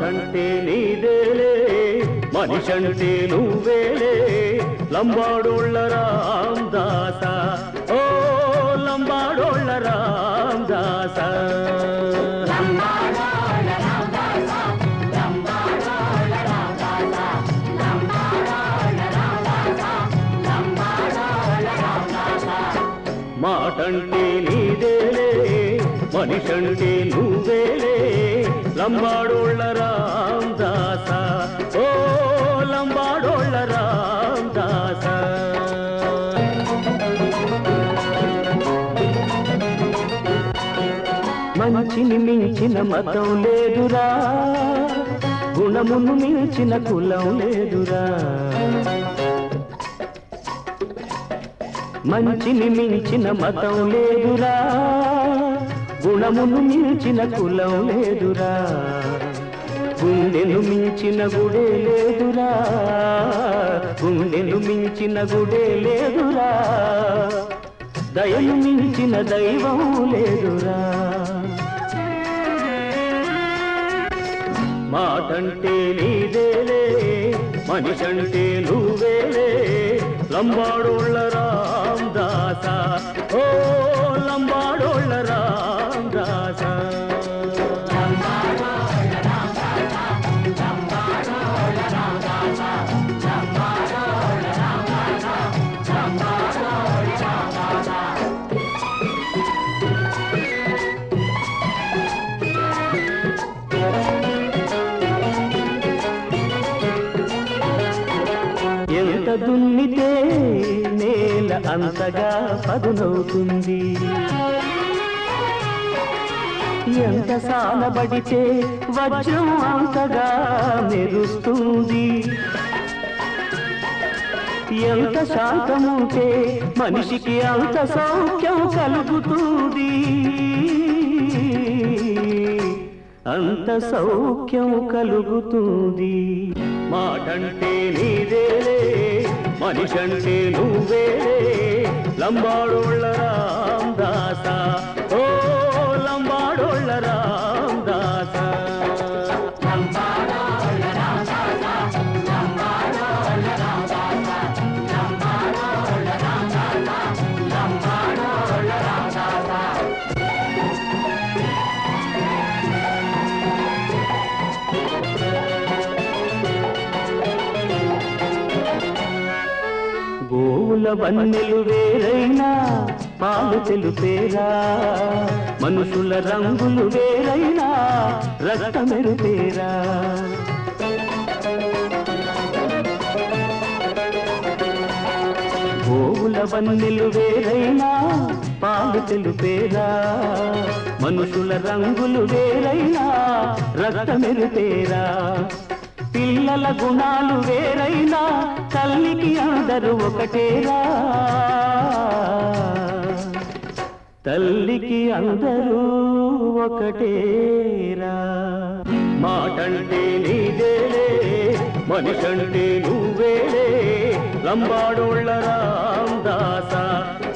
మాటంటే నీదేలే మనిషంటే నువ్వేలే లంబాడోళ్ళ రామదాస ఓ లంబాడోళ్ళ రామదాస మాటంటే నీదేలే మనిషంటే నువ్వేలే లంబాడోళ్ళ రామదాస ఓ లంబాడోళ్ళ రామదాస మంచిని మించిన మతం లేదురా గుణమును మించిన కులం లేదురా మంచిని మించిన మతం లేదురా గుణమును మించిన కులం లేదురా గుండెను మించిన గుడే లేదురా గుండెను మించిన గుడే లేదురా దయను మించిన దైవం లేదురా మాటంటే నీదేలే మనిషంటే నువ్వేలే లంబాడోళ్ళ రామదాస ఓ లంబాడోళ్ళ రామదాస ఎంత దున్నితే నేల అంతగా పదునవుతుంది ఎంత సాలబడితే వజ్రం అంతగా మెరుస్తుంది ఎంత శాంతముంటే మనిషికి అంత సౌఖ్యం కలుగుతుంది అంత సౌఖ్యం కలుగుతుంది మాటంటే నీదేలే మనిషంటే నువ్వేలే లంబాడోళ్ళ రామదాస ఓ లంబాడోళ్ళ రామదాస గోవుల వన్నెలు వేరైనా పాలు తెలుపేరా మనుషుల రంగులు వేరైనా రక్తమెరుపేరా గోవుల వన్నెలు వేరైనా పాలు తెలుపేరా మనుషుల రంగులు వేరైనా రక్తమెరుపేరా పిల్లల గుణాలు వేరైనా తల్లికి అందరూ ఒకటేరా తల్లికి అందరూ ఒకటేరా మాటంటే నీదేలే మనిషంటే నువ్వేలే లంబాడోళ్ళ రామదాస